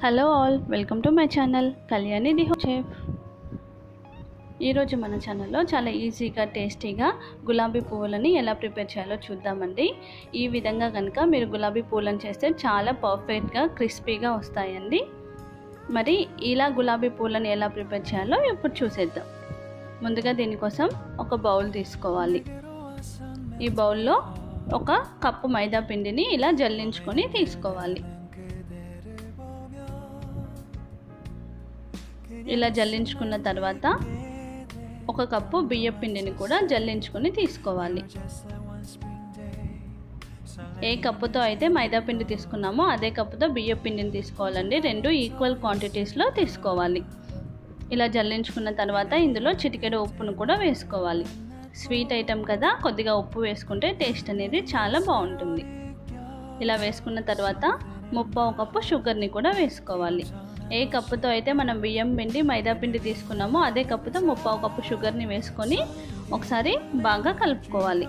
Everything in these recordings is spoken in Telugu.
hello all welcome to my channel Kalyani the home chef ఈరోజు మన ఛానల్లో చాలా ఈజీగా టేస్టీగా గులాబీ పువ్వులని ఎలా ప్రిపేర్ చేయాలో చూద్దామండి ఈ విధంగా కనుక మీరు గులాబీ పువ్వులను చేస్తే చాలా పర్ఫెక్ట్గా క్రిస్పీగా వస్తాయండి మరి ఇలా గులాబీ పువ్వులను ఎలా ప్రిపేర్ చేయాలో ఇప్పుడు చూసేద్దాం ముందుగా దీనికోసం ఒక బౌల్ తీసుకోవాలి ఈ బౌల్లో ఒక కప్పు మైదా పిండిని ఇలా జల్లించుకొని తీసుకోవాలి ఇలా జల్లించుకున్న తర్వాత ఒక కప్పు బియ్యం పిండిని కూడా జల్లించుకొని తీసుకోవాలి ఏ కప్పుతో అయితే మైదా పిండి తీసుకున్నామో అదే కప్పుతో బియ్యం పిండిని తీసుకోవాలండి రెండు ఈక్వల్ క్వాంటిటీస్లో తీసుకోవాలి ఇలా జల్లించుకున్న తర్వాత ఇందులో చిటికెడు ఉప్పును కూడా వేసుకోవాలి స్వీట్ ఐటెం కదా కొద్దిగా ఉప్పు వేసుకుంటే టేస్ట్ అనేది చాలా బాగుంటుంది ఇలా వేసుకున్న తర్వాత ముప్పావు కప్పు షుగర్ని కూడా వేసుకోవాలి ఏ కప్పుతో అయితే మనం బియ్యం పిండి మైదా పిండి తీసుకున్నామో అదే కప్పుతో ముప్పావు కప్పు షుగర్ని వేసుకొని ఒకసారి బాగా కలుపుకోవాలి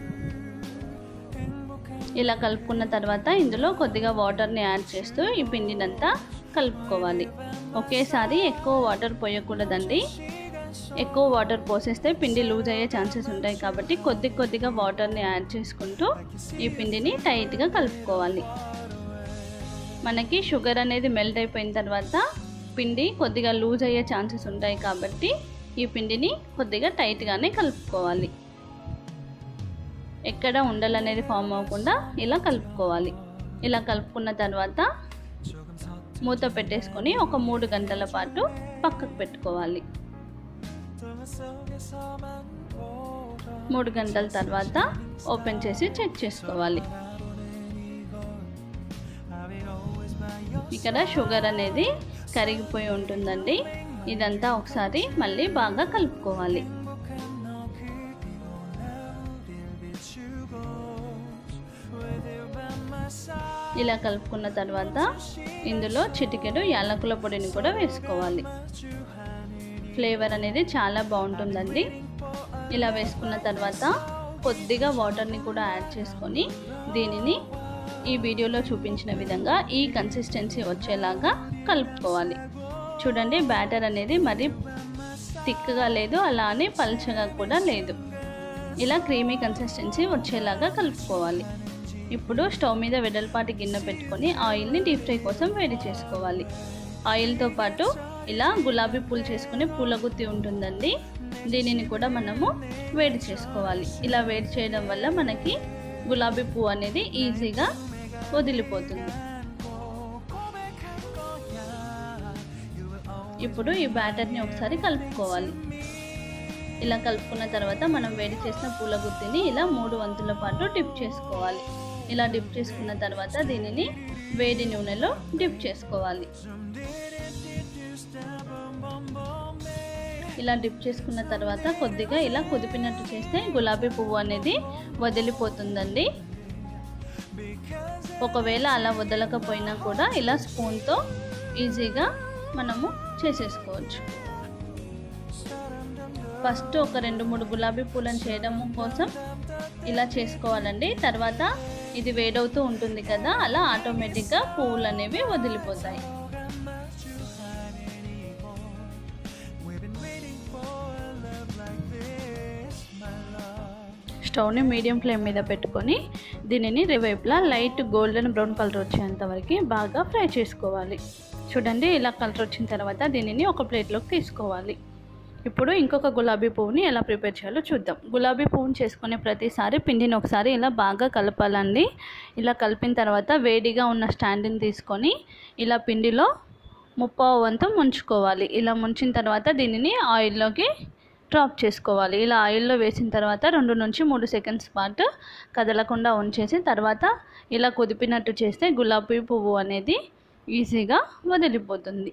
ఇలా కలుపుకున్న తర్వాత ఇందులో కొద్దిగా వాటర్ని యాడ్ చేస్తూ ఈ పిండినంతా కలుపుకోవాలి ఒకేసారి ఎక్కువ వాటర్ పోయకూడదండి ఎక్కువ వాటర్ పోసేస్తే పిండి లూజ్ అయ్యే ఛాన్సెస్ ఉంటాయి కాబట్టి కొద్ది కొద్దిగా వాటర్ని యాడ్ చేసుకుంటూ ఈ పిండిని టైట్గా కలుపుకోవాలి మనకి షుగర్ అనేది మెల్ట్ అయిపోయిన తర్వాత పిండి కొద్దిగా లూజ్ అయ్యే ఛాన్సెస్ ఉంటాయి కాబట్టి ఈ పిండిని కొద్దిగా టైట్గానే కలుపుకోవాలి ఎక్కడ ఉండలు అనేది ఫామ్ అవ్వకుండా ఇలా కలుపుకోవాలి ఇలా కలుపుకున్న తర్వాత మూత పెట్టేసుకొని ఒక మూడు గంటల పాటు పక్కకు పెట్టుకోవాలి మూడు గంటల తర్వాత ఓపెన్ చేసి చెక్ చేసుకోవాలి ఇక్కడ షుగర్ అనేది కరిగిపోయి ఉంటుందండి ఇదంతా ఒకసారి మళ్ళీ బాగా కలుపుకోవాలి ఇలా కలుపుకున్న తర్వాత ఇందులో చిటికెడు యాలకుల పొడిని కూడా వేసుకోవాలి ఫ్లేవర్ అనేది చాలా బాగుంటుందండి ఇలా వేసుకున్న తర్వాత కొద్దిగా వాటర్ని కూడా యాడ్ చేసుకొని దీనిని ఈ వీడియోలో చూపించిన విధంగా ఈ కన్సిస్టెన్సీ వచ్చేలాగా కలుపుకోవాలి చూడండి బ్యాటర్ అనేది మరి థిక్గా లేదు అలా అని పల్చగా కూడా లేదు ఇలా క్రీమీ కన్సిస్టెన్సీ వచ్చేలాగా కలుపుకోవాలి ఇప్పుడు స్టవ్ మీద వెడల్పాటి గిన్నె పెట్టుకొని ఆయిల్ని డీప్ ఫ్రై కోసం వేడి చేసుకోవాలి ఆయిల్తో పాటు ఇలా గులాబీ పూలు చేసుకునే పూల గుత్తి ఉంటుందండి దీనిని కూడా మనము వేడి చేసుకోవాలి ఇలా వేడి చేయడం వల్ల మనకి గులాబీ పువ్వు అనేది ఈజీగా వదిలిపోతుంది ఇప్పుడు ఈ బ్యాటర్ని ఒకసారి కలుపుకోవాలి ఇలా కలుపుకున్న తర్వాత మనం వేడి చేసిన పూల గుత్తిని ఇలా మూడు వంతుల పాటు డిప్ చేసుకోవాలి ఇలా డిప్ చేసుకున్న తర్వాత దీనిని వేడి నూనెలో డిప్ చేసుకోవాలి ఇలా డిప్ చేసుకున్న తర్వాత కొద్దిగా ఇలా కుదిపినట్టు చేస్తే గులాబీ పువ్వు అనేది వదిలిపోతుందండి ఒకవేళ అలా వదలకపోయినా కూడా ఇలా స్పూన్తో ఈజీగా మనము చేసేసుకోవచ్చు ఫస్ట్ ఒక రెండు మూడు గులాబీ పూలను చేయడం కోసం ఇలా చేసుకోవాలండి తర్వాత ఇది వేడవుతూ ఉంటుంది కదా అలా ఆటోమేటిక్గా పువ్వులు అనేవి వదిలిపోతాయి స్టవ్ని మీడియం ఫ్లేమ్ మీద పెట్టుకొని దీనిని రివైపులా లైట్ గోల్డెన్ బ్రౌన్ కలర్ వచ్చేంత వరకు బాగా ఫ్రై చేసుకోవాలి చూడండి ఇలా కలర్ వచ్చిన తర్వాత దీనిని ఒక ప్లేట్లోకి తీసుకోవాలి ఇప్పుడు ఇంకొక గులాబీ పువ్వుని ఎలా ప్రిపేర్ చేయాలో చూద్దాం గులాబీ పువ్వుని చేసుకునే ప్రతిసారి పిండిని ఒకసారి ఇలా బాగా కలపాలండి ఇలా కలిపిన తర్వాత వేడిగా ఉన్న స్టాండ్ని తీసుకొని ఇలా పిండిలో ముప్పావు వంతు ముంచుకోవాలి ఇలా ముంచిన తర్వాత దీనిని ఆయిల్లోకి డ్రాప్ చేసుకోవాలి ఇలా ఆయిల్లో వేసిన తర్వాత రెండు నుంచి మూడు సెకండ్స్ పాటు కదలకుండా ఉంచేసి తర్వాత ఇలా కుదిపినట్టు చేస్తే గులాబీ పువ్వు అనేది ఈజీగా వదిలిపోతుంది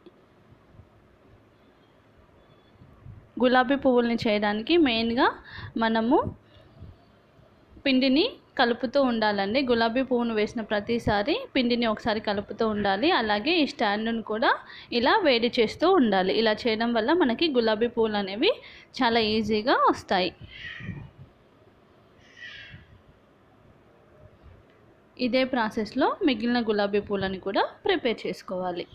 గులాబీ పువ్వుల్ని చేయడానికి మెయిన్గా మనము పిండిని కలుపుతూ ఉండాలండి గులాబీ పువ్వును వేసిన ప్రతిసారి పిండిని ఒకసారి కలుపుతూ ఉండాలి అలాగే ఈ స్టాండ్ను కూడా ఇలా వేడి చేస్తూ ఉండాలి ఇలా చేయడం వల్ల మనకి గులాబీ పువ్వులు అనేవి చాలా ఈజీగా వస్తాయి ఇదే ప్రాసెస్లో మిగిలిన గులాబీ పూలని కూడా ప్రిపేర్ చేసుకోవాలి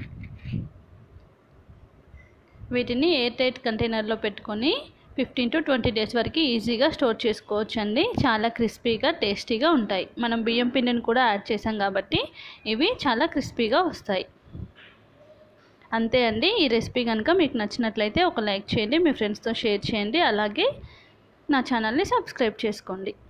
వీటిని ఎయిర్ టైట్ కంటైనర్లో పెట్టుకొని ఫిఫ్టీన్ టు ట్వంటీ డేస్ వరకు ఈజీగా స్టోర్ చేసుకోవచ్చు అండి చాలా క్రిస్పీగా టేస్టీగా ఉంటాయి మనం బియ్యం పిండిని కూడా యాడ్ చేసాం కాబట్టి ఇవి చాలా క్రిస్పీగా వస్తాయి అంతే అండి ఈ రెసిపీ కనుక మీకు నచ్చినట్లయితే ఒక లైక్ చేయండి మీ ఫ్రెండ్స్తో షేర్ చేయండి అలాగే నా ఛానల్ని సబ్స్క్రైబ్ చేసుకోండి